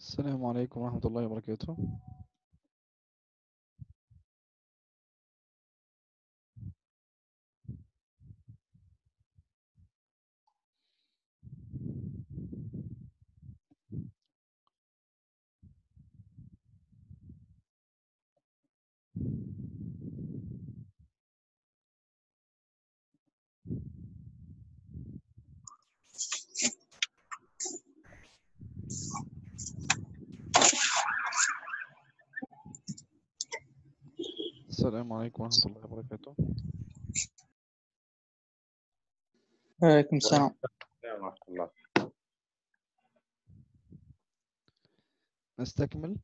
السلام عليكم ورحمة الله وبركاته السلام عليكم ورحمة الله وبركاته وعليكم السلام ورحمة الله نستكمل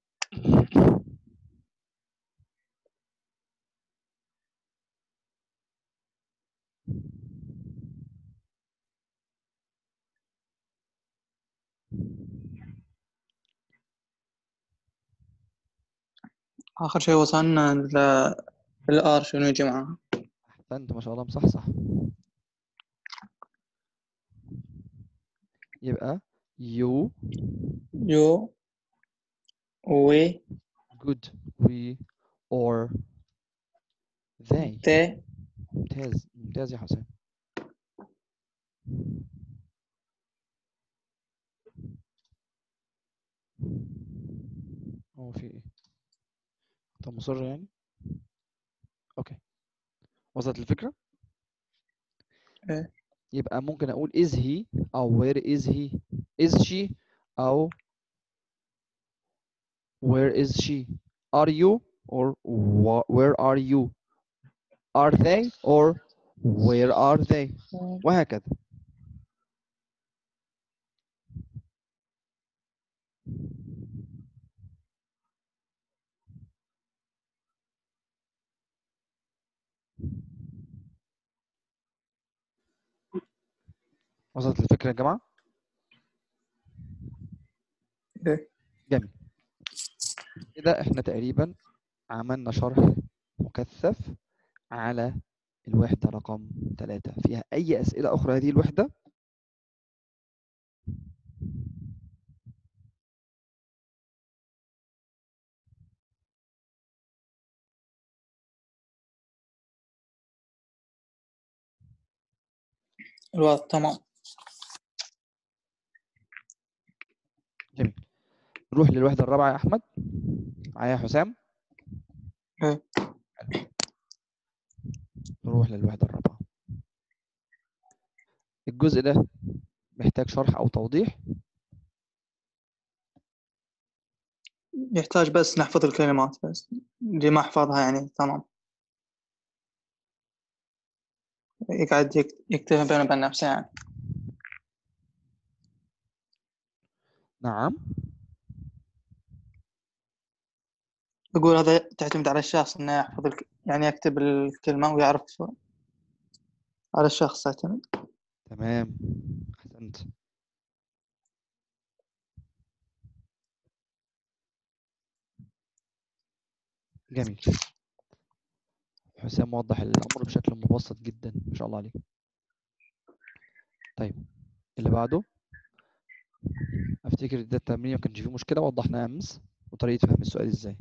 آخر شيء وصلنا ل- الآر شنو يجي معاها أحسنت ما شاء الله مصحصح يبقى you يو وي good we or they تي ممتاز ممتاز يا حسام هو في ايه انت مصر يعني اوكي وصلت الفكرة إيه. يبقى ممكن اقول is he او where is he is she او where is she are you or wha- where are you are they or where are they وهكذا وصلت الفكرة يا جماعة إيه. جميل كده احنا تقريبا عملنا شرح مكثف على الوحدة رقم ثلاثة فيها أي أسئلة أخرى هذه الوحدة الوضع تمام جميل نروح للوحدة الرابعة يا أحمد معايا يا حسام إيه. حلو. نروح للوحدة الرابعة الجزء ده محتاج شرح أو توضيح يحتاج بس نحفظ الكلمات بس اللي ما أحفظها يعني تمام يقعد يك- يكتبها بينه وبين نفسه يعني نعم أقول هذا تعتمد على الشخص إنه يحفظ الك... يعني يكتب الكلمة ويعرف على الشخص تعتمد تمام أحسنت جميل حسام وضح الأمر بشكل مبسط جدا ما شاء الله عليه طيب اللي بعده أفتكر ده التمرين ما كانش فيه مشكلة وضحناها أمس وطريقة فهم السؤال إزاي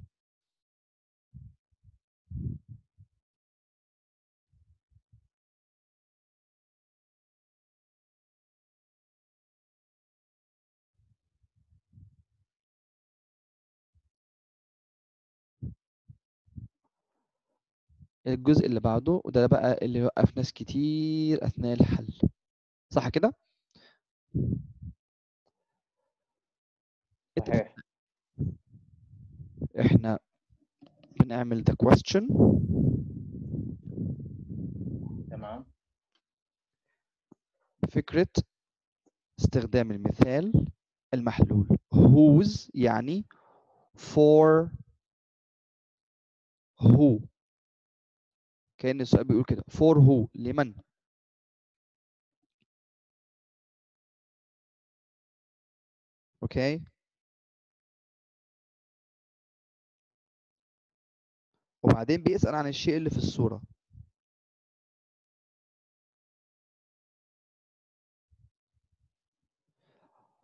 الجزء اللي بعده وده بقى اللي يوقف ناس كتير أثناء الحل صح كده؟ اتفق. صحيح احنا بنعمل the question تمام فكرة استخدام المثال المحلول whose يعني for who كأن السؤال بيقول كده for who لمن اوكي وبعدين بيسأل عن الشيء اللي في الصورة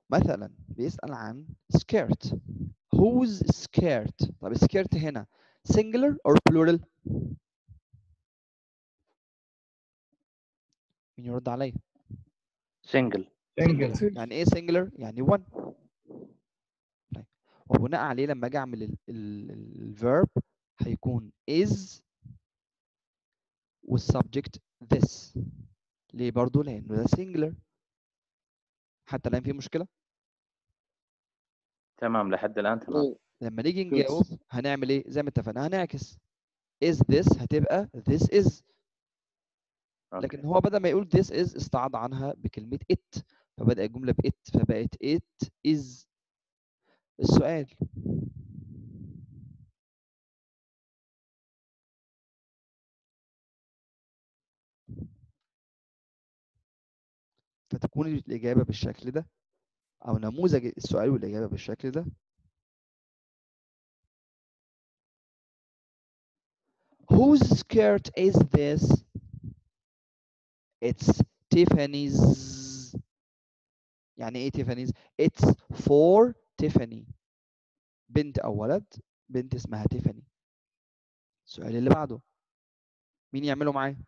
مثلا بيسأل عن skirt whose skirt طب skirt هنا singular or plural مين يرد عليا سنجل يعني ايه singular يعني one طيب وبناء عليه لما اجي اعمل ال- ال- ال- الverb هيكون is والsubject this ليه برضو لانه ده singular حتى الان في مشكله تمام لحد الان تمام لما نيجي Good. نجاوب هنعمل ايه زي ما اتفقنا هنعكس is this هتبقى this is لكن أوكي. هو بدل ما يقول this is استعاض عنها بكلمة it فبدأ الجملة ب it فبقت it is السؤال فتكون الإجابة بالشكل ده أو نموذج السؤال والإجابة بالشكل ده Whose skirt is this? It's Tiffany's. يعني ايه Tiffany's? It's for Tiffany. بنت أو ولد بنت اسمها تيفاني. السؤال اللي بعده مين يعمله معايا؟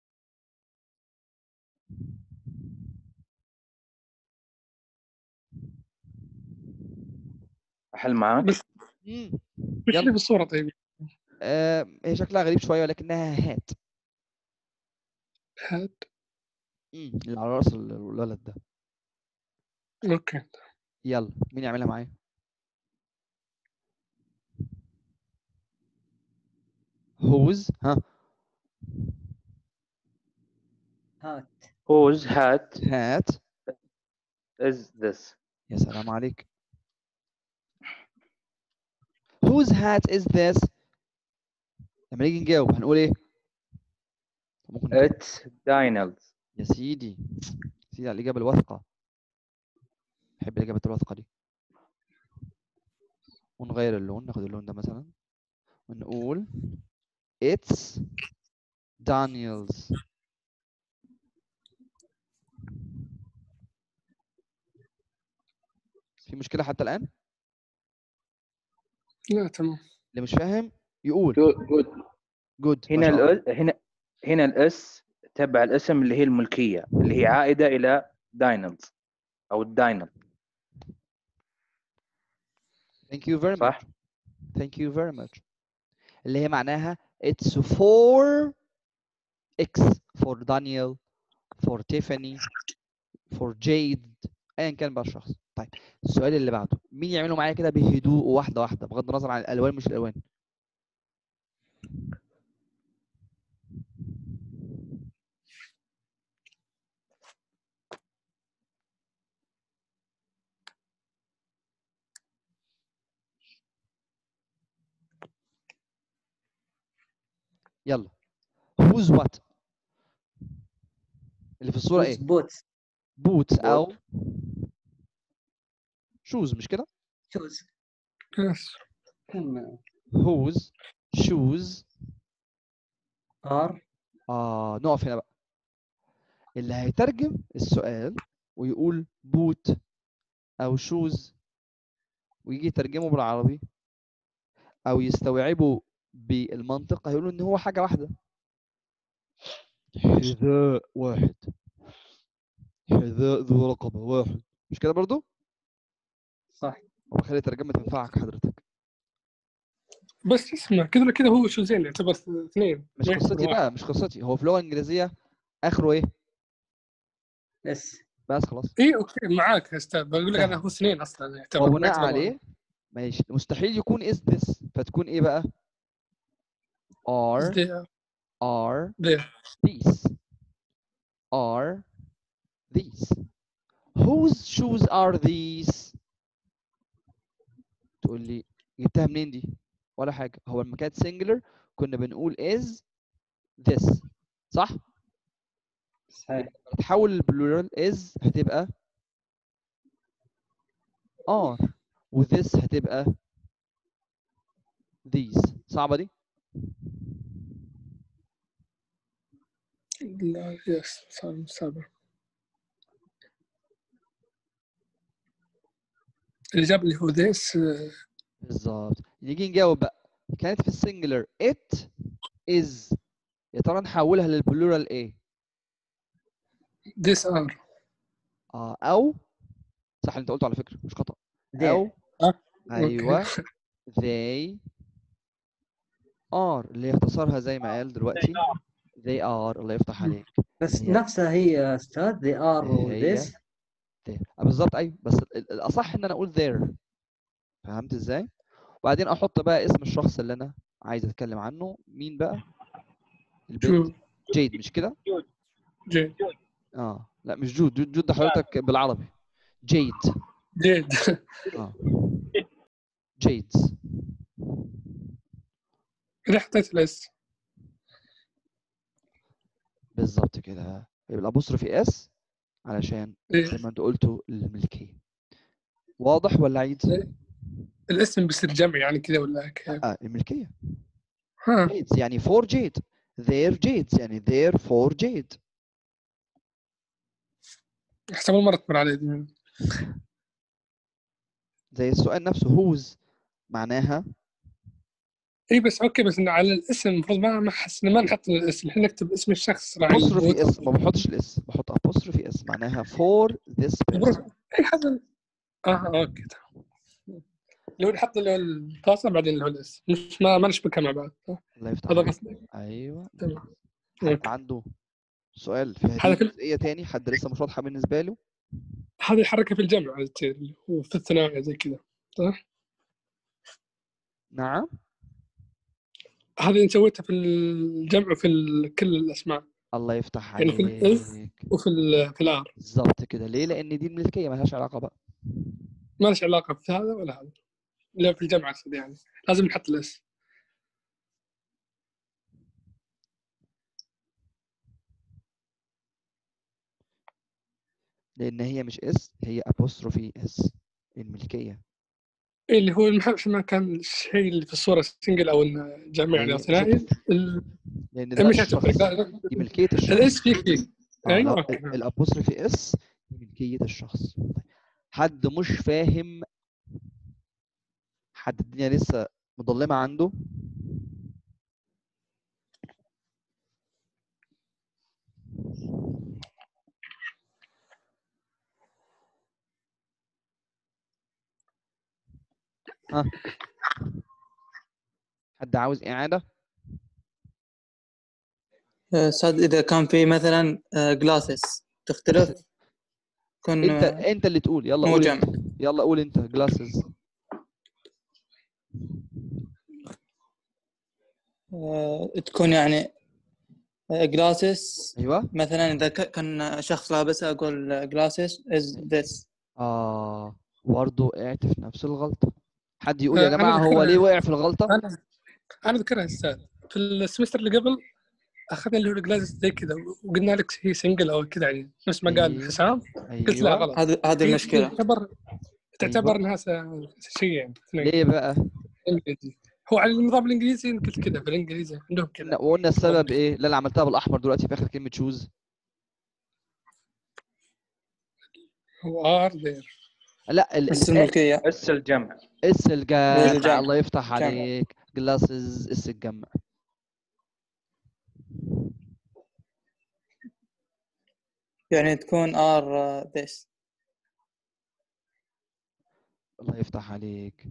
احل معاك بس مم. وش يلا. اللي بالصورة طيب؟ آه هي شكلها غريب شوية ولكنها هات. هات مم. اللي على رأس ال- الولد ده. اوكي يلا مين يعملها معايا؟ whose ها هات whose hat hat is this يا سلام عليك whose hat is this لما نيجي نجاوب هنقول ايه ممكن نقول it's Daniel's يا سيدي سيدي على الإجابة الواثقة بحب الإجابة الواثقة دي ونغير اللون ناخد اللون ده مثلا ونقول it's Daniel's في مشكلة حتى الآن لا تمام اللي مش فاهم يقول good good جود هنا الأ- هنا هنا الاس تبع الاسم اللي هي الملكيه اللي هي عائده الى داينلز او الداينل Thank you very صح؟ much. Thank you very much. اللي هي معناها it's for X for Daniel for Tiffany for Jade ايا كان بقى الشخص. طيب السؤال اللي بعده مين يعمله معايا كده بهدوء واحده واحده بغض النظر عن الالوان مش الالوان. يلا who's what اللي في الصورة ايه بوت boots او What؟ shoes مش كده شوز يس whose shoes ار اه نقف هنا بقى اللي هيترجم السؤال ويقول بوت او شوز ويجي يترجمه بالعربي او يستوعبه بالمنطق هيقولوا ان هو حاجه واحده حذاء واحد حذاء ذو رقبه واحد مش كده برضو صح وبخلي الترجمه تنفعك حضرتك بس اسمع كذا كذا هو شوزين يعتبر اثنين مش ما يعتبر قصتي واحد. بقى مش قصتي هو في اللغه الانجليزيه اخره ايه بس بس خلاص اي اوكي معاك يا استاذ بقول لك سهل. هذا هو اثنين اصلا يعتبر ما وبناء يعتبر عليه ماشي مستحيل يكون is this فتكون ايه بقى are واحد. are ده these are these whose shoes are these تقول لي جبتها منين دي ولا حاجه هو لما كانت singular كنا بنقول is this صح صحيح تحول البلورال is هتبقى are و this هتبقى these صعبه دي لا يس صار سابع الاجابه اللي هو this آه، بالظبط نيجي نجاوب بقى كانت في السنجلر it is يا ترى نحولها للبلورال ايه this are اه او صح اللي انت قلته على فكره مش خطا there او آه، ايوه they are اللي اختصارها زي ما قال دلوقتي they are الله يفتح مم. عليك بس هي- نفسها هي يا استاذ they are و هي- this there. آه بالظبط ايوه بس ال- ال- الاصح ان انا اقول there فهمت ازاي وبعدين احط بقى اسم الشخص اللي انا عايز اتكلم عنه مين بقى البنت شو جيد مش كده جيد اه لا مش جود جود, جود ده حضرتك بالعربي جيد جيد اه جيد كده حطيت الاس بالظبط كده يبقى الابوستروفي اس علشان إيه. زي ما انت قلتوا الملكيه واضح ولا عيد؟ الاسم بيصير جمع يعني كذا ولا كيف؟ اه الملكيه ها جيدز يعني فور جيد their جيدز يعني their فور جيد احسب اول مره تمر علي دي زي السؤال نفسه whose معناها اي بس اوكي بس إنه على الاسم المفروض ما ما حس ما نحط الاسم احنا نكتب اسم الشخص راعي apostrophe اس ما بحطش الاس بحط apostrophe اس معناها for this person اي حاجه اه اوكي تمام. اللي هو نحط اللي هو الفاصل بعدين اللي هو الاسم مش ما ما نشبكها مع بعض آه، الله يفتح هذا عليك قصدي ايوه تمام حد أوكي. عنده سؤال في هذا هذه كل- الجزئيه تاني حد لسه مش واضحه بالنسبه له هذه حركه في الجمع عاد تصير اللي هو في الثنائي زي كذا صح؟ نعم هذه أنا سويتها في الجمع وفي ال- كل الاسماء الله يفتح يعني في الإس عليك وفي ال في الار بالظبط كده ليه لان دي الملكيه مالهاش علاقه بقى ما لهش علاقه في هذا ولا هذا لا في الجمع اقصد يعني لازم نحط الاس لان هي مش اس هي apostrophe اس الملكيه إيه اللي هو المح- ما كان الشيء اللي في الصوره سنجل او انه جمع أيوة، او ثنائي ال- لان ده مش الشخص هتفرق لا، دي ملكيه الشخص الاس فيه فيه آه، أيوة، لا، أوكي. ال- الابوستروفي اس دي ملكيه الشخص طيب. حد مش فاهم حد الدنيا لسه مظلمه عنده ها حد عاوز اعاده آه، استاذ اذا كان في مثلا جلاسز تختلف تكون انت آه، انت اللي تقول يلا مو قول جمع. انت يلا قول انت جلاسز آه، تكون يعني جلاسز ايوه مثلا اذا ك- كان شخص لابسها اقول جلاسز از ذس اه برضه وقعت في نفس الغلطه حد يقول يا آه، أنا جماعه هو ذكرها. ليه وقع في الغلطه انا انا اذكرها استاذ في السمستر اللي قبل اخذنا اللي هو الجلاس زي كذا وقلنا لك هي سنجل او كذا يعني نفس ما قال أيوة. حسام قلت لا ايوه غلط هذه هذه هي المشكله تعتبر تعتبر أيوة. انها س- شيء يعني اثنين ليه بقى انجليزي هو على النظام الانجليزي قلت كذا في الانجليزي عندهم كذا قلنا- وقلنا السبب ايه اللي انا عملتها بالاحمر دلوقتي في اخر كلمه شوز هو ار ذير لا ال- بس ال- الملكيه اس الجمع اس الجمع الجمع. الله يفتح جمع. عليك جلاسز اس الجمع يعني تكون ار ذس الله يفتح عليك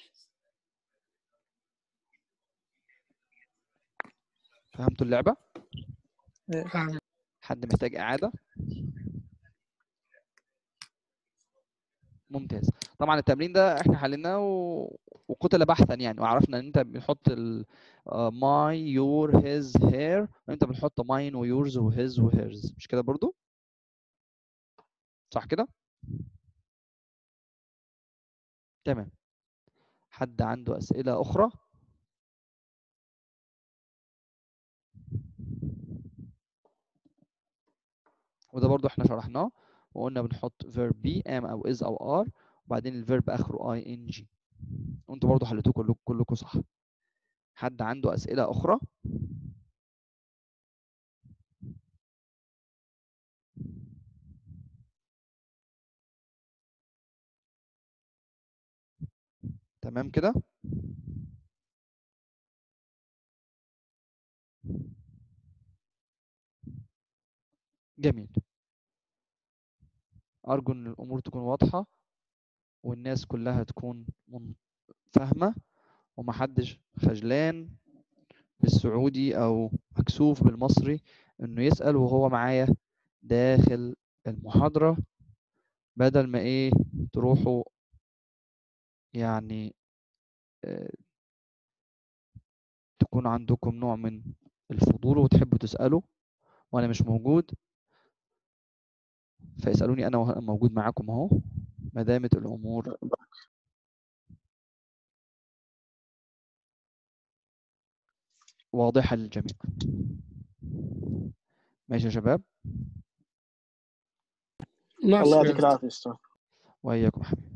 فهمتوا اللعبه فاهم حد محتاج اعاده ممتاز طبعا التمرين ده احنا حليناه و... وقتل بحثا يعني وعرفنا ان انت بنحط ال ماي يور هيز هير وانت بنحط ماين ويورز وهيز وهيرز مش كده برضو صح كده تمام حد عنده اسئله اخرى وده برضو احنا شرحناه وقلنا بنحط verb be am او is او are وبعدين الفيرب اخره ing وانتوا برضو حليتوه كلكم كلكم صح حد عنده اسئله اخرى تمام كده جميل أرجو إن الأمور تكون واضحة والناس كلها تكون من- فاهمة ومحدش خجلان بالسعودي أو مكسوف بالمصري إنه يسأل وهو معايا داخل المحاضرة بدل ما إيه تروحوا يعني آه، تكون عندكم نوع من الفضول وتحبوا تسألوا وأنا مش موجود فاسألوني أنا وه- موجود معاكم أهو ما دامت الأمور واضحة للجميع ماشي يا شباب ماشي الله يا يعطيك العافيه استاذ وإياكم حبيبي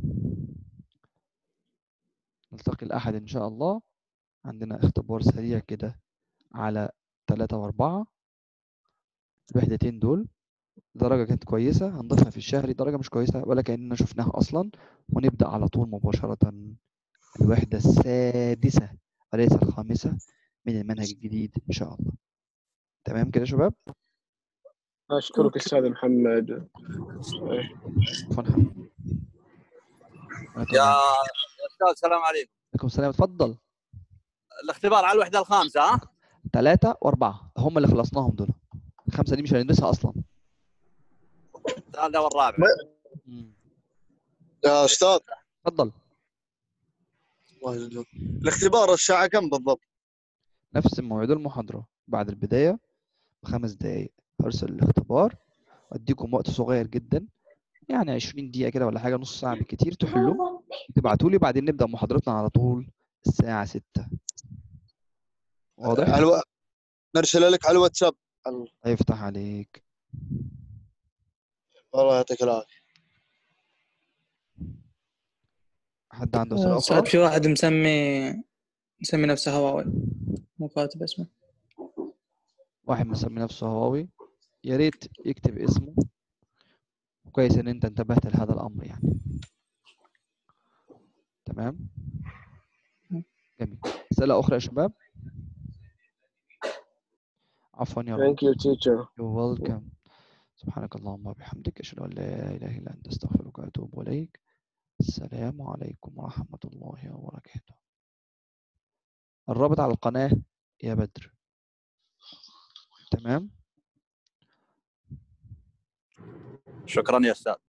نلتقي الأحد إن شاء الله عندنا اختبار سريع كده على ثلاثة وأربعة الوحدتين دول درجة كانت كويسة هنضيفها في الشهري درجة مش كويسة ولا كأننا شفناها أصلا ونبدأ على طول مباشرة الوحدة السادسة وليس الخامسة من المنهج الجديد إن شاء الله تمام كده يا شباب اشكرك أوكي. استاذ محمد عفوا حبيبي. وأنا يا تمام. يا استاذ السلام عليكم عليكم السلام اتفضل الاختبار على الوحده الخامسه ها ثلاثة وأربعة هم اللي خلصناهم دول الخمسة دي مش هندرسها أصلا الثالثه والرابعه مم. يا استاذ اتفضل الله يجزاك. الاختبار الساعه كم بالضبط؟ نفس موعد المحاضرة بعد البداية بخمس دقايق هرسل الاختبار وأديكم وقت صغير جدا يعني 20 دقيقة كده ولا حاجة نص ساعة بالكتير تحلوا تبعتوا لي بعدين نبدأ محاضرتنا على طول الساعة 6 واضح؟ الو... نرسل لك على الواتساب ال- هيفتح عليك الله يعطيك العافيه حد عنده أسئلة سعد أخرى؟ في واحد مسمي مسمي نفسه هواوي مو كاتب اسمه واحد مسمي نفسه هواوي يا ريت يكتب اسمه كويس إن أنت انتبهت لهذا الأمر يعني تمام؟ جميل أسئلة أخرى يا شباب؟ عفوا يا رب ثانك يو تيتشر You're welcome سبحانك اللهم وبحمدك أشهد أن لا إله إلا أنت أستغفرك وأتوب إليك السلام عليكم ورحمة الله وبركاته الرابط على القناة يا بدر تمام شكرا يا استاذ